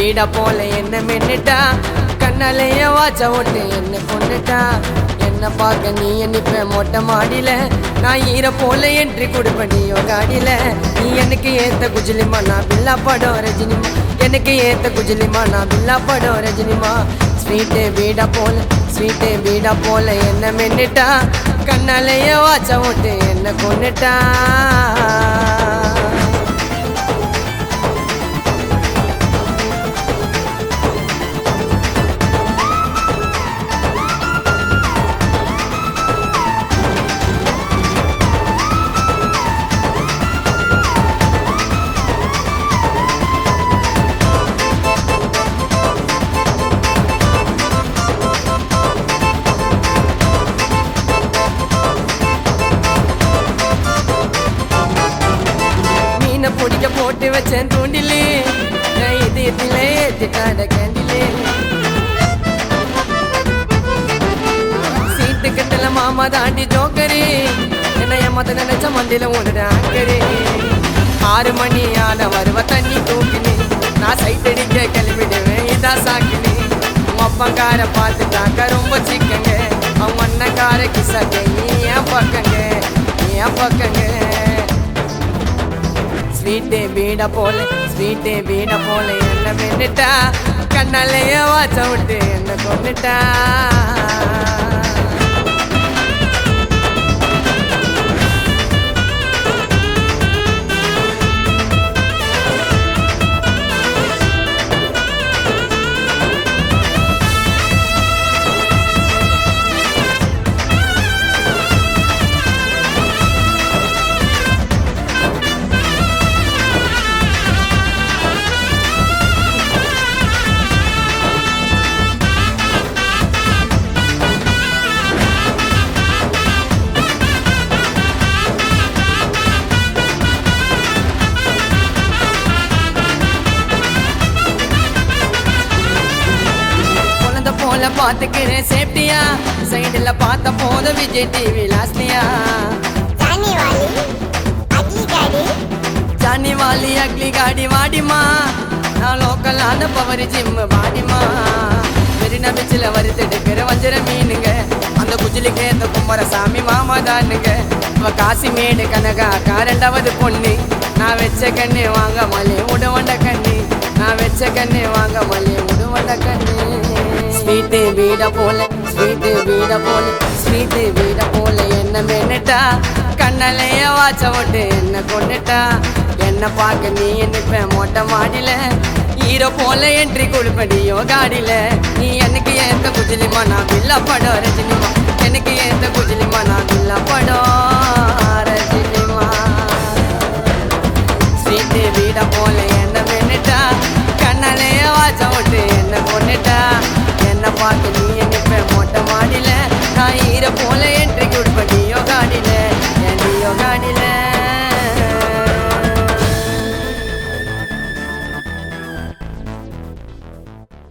வீட போல என்ன மென்னுட்டா கண்ணாலேயே வாச்ச ஓட்டு என்ன கொண்டுட்டா என்ன பார்க்க நீ நிப்ப மொட்டை மாடியில நான் ஈர போல என்ட்ரி கொடுப்படியோ காடியில நீ எனக்கு ஏத்த குஜிலிமா நான் பில்லா படம் ரஜினிமா எனக்கு ஏத்த குஜிலிமா நான் பில்லா படம் ரஜினிமா ஸ்வீட்டு வீட போல ஸ்வீட்டு வீட போல என்ன மென்னுட்டா கண்ணாலேயே வாச்ச ஓட்டு என்ன கொண்டுட்டா மீனை பிடிக்க போட்டு வச்சேன் தூண்டிலே நான் இதயத்திலே ஏத்திட்டாட கேண்டிலே சீட்டு கட்டல மாமா தாண்டி ஜோக்கரு என்ன ஏமாத்த நினைச்ச மந்தில ஒன்று ஆக்கரு ஆறு மணி ஆன வருவ தண்ணி தூக்கினே நான் சைட் அடிக்க கிளம்பிடுவேன் இதா சாக்கினே உன் அப்பங்கார பார்த்துட்டாக்க ரொம்ப சிக்கங்க அவங்க அண்ணங்கார கிசாக்க நீ ஏன் பக்கங்க நீ ஏன் பக்கங்க ஸ்வீட்டு வீட போல ஸ்வீட்டு வீட போல என்ன வென்னுட்டா கண்ணாலேயே வாச்ச விட்டு என்ன கொண்டுட்டா குழந்தை போல பாத்துக்கிறேன் சேஃப்டியா சைடுல பார்த்த போது விஜய் டிவி லாஸ்டியா जाने वाली अगली गाड़ी ஜானி வாலி அக்லி காடி வாடிமா நான் லோக்கலான பவர் ஜிம் வாடிமா மெரினா பீச்சில் வறுத்தெடுக்கிற வஞ்சர மீனுங்க அந்த குஜிலிக்கு இந்த குமரசாமி மாமா தானுங்க அவ காசிமேடு கனகா காரண்டாவது பொண்ணு நான் வச்ச கண்ணு வாங்க மலை உடவண்ட கண்ணு நான் வச்ச கண்ணு வாங்க மலை உடவண்ட கண்ணு ஸ்வீட்டு வீட போல ஸ்வீட்டு வீட போல ஸ்வீட்டு வீட போல என்ன மென்னுட்டா கண்ணலைய வாச்ச விட்டு என்ன கொண்டுட்டா என்ன பார்க்க நீ நிப்ப மொட்டை மாடியில ஹீரோ போல என்ட்ரி கொடுப்படியோ காடியில நீ எனக்கு ஏத்த குஜிலிமா நான் பில்லா படம் ரஜினிமா எனக்கு ஏத்த குஜிலிமா நான் பில்லா படம் ரஜினிமா ஸ்வீட்டு வீட போல